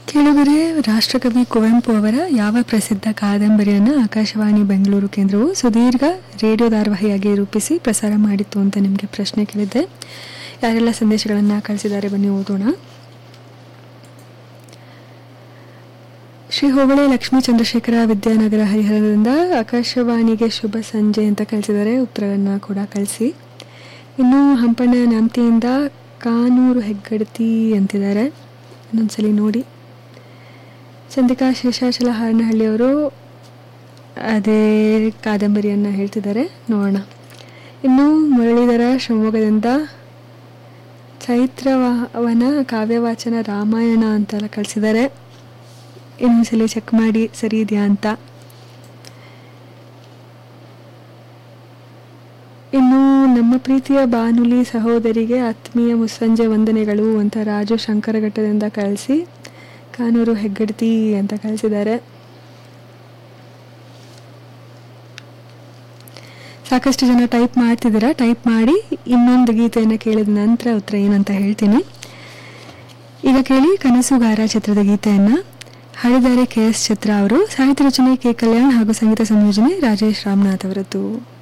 ಕೇಳುಗರೆ ರಾಷ್ಟ್ರಕವಿ ಕುವೆಂಪು ಅವರ ಯಾವ ಪ್ರಸಿದ್ಧ ಕಾದಂಬರಿಯನ್ನು ಆಕಾಶವಾಣಿ ಬೆಂಗಳೂರು ಕೇಂದ್ರವು ಸುದೀರ್ಘ ರೇಡಿಯೋ ಧಾರಾವಾಹಿಯಾಗಿ ರೂಪಿಸಿ ಪ್ರಸಾರ ಮಾಡಿತ್ತು ಅಂತ ನಿಮಗೆ ಪ್ರಶ್ನೆ ಕೇಳಿದ್ದೆ ಯಾರೆಲ್ಲ ಸಂದೇಶಗಳನ್ನು ಕಳಿಸಿದ್ದಾರೆ ಬನ್ನಿ ಓದೋಣ ಶ್ರೀ ಹೋಬಳೆ ಲಕ್ಷ್ಮೀ ಚಂದ್ರಶೇಖರ ವಿದ್ಯಾನಗರ ಹರಿಹರದಿಂದ ಆಕಾಶವಾಣಿಗೆ ಶುಭ ಸಂಜೆ ಅಂತ ಕಳಿಸಿದ್ದಾರೆ ಉತ್ತರವನ್ನು ಕೂಡ ಕಳಿಸಿ ಇನ್ನು ಹಂಪಣ್ಣ ನ್ಯಾಮ್ತಿಯಿಂದ ಕಾನೂರು ಹೆಗ್ಗಡತಿ ಅಂತಿದ್ದಾರೆ ಇನ್ನೊಂದ್ಸಲಿ ನೋಡಿ ಚಂದಿಕಾ ಶೇಷಾಚಲ ಹಾರನಹಳ್ಳಿಯವರು ಅದೇ ಕಾದಂಬರಿಯನ್ನು ಹೇಳ್ತಿದ್ದಾರೆ ನೋಡೋಣ ಇನ್ನು ಮುರಳೀಧರ ಶಿವಮೊಗ್ಗದಿಂದ ಚೈತ್ರವನ ಕಾವ್ಯವಾಚನ ರಾಮಾಯಣ ಅಂತೆಲ್ಲ ಕಳಿಸಿದ್ದಾರೆ ಇನ್ನೊಂದ್ಸಲಿ ಚೆಕ್ ಮಾಡಿ ಸರಿ ಇದೆಯಾ ಅಂತ ಇನ್ನು ನಮ್ಮ ಪ್ರೀತಿಯ ಬಾನುಲಿ ಸಹೋದರಿಗೆ ಆತ್ಮೀಯ ಮುಸ್ಸಂಜೆ ವಂದನೆಗಳು ಅಂತ ರಾಜು ಶಂಕರಘಟ್ಟದಿಂದ ಕಳಿಸಿ ಕಾನೂರು ಹೆಗ್ಗಡ್ತಿ ಅಂತ ಕಳಿಸಿದ್ದಾರೆ ಸಾಕಷ್ಟು ಜನ ಟೈಪ್ ಮಾಡ್ತಿದ್ದೀರಾ ಟೈಪ್ ಮಾಡಿ ಇನ್ನೊಂದು ಗೀತೆಯನ್ನು ಕೇಳಿದ ನಂತರ ಉತ್ತರ ಏನಂತ ಹೇಳ್ತೀನಿ ಈಗ ಕೇಳಿ ಕನಸುಗಾರ ಚಿತ್ರದ ಗೀತೆಯನ್ನು ಹಾಡಿದ್ದಾರೆ ಕೆ ಎಸ್ ಚಿತ್ರ ಅವರು ಸಾಹಿತ್ಯ ರಚನೆ ಕೆ ಕಲ್ಯಾಣ್ ಹಾಗೂ ಸಂಗೀತ ಸಂಯೋಜನೆ ರಾಜೇಶ್ ರಾಮನಾಥ್ ಅವರದ್ದು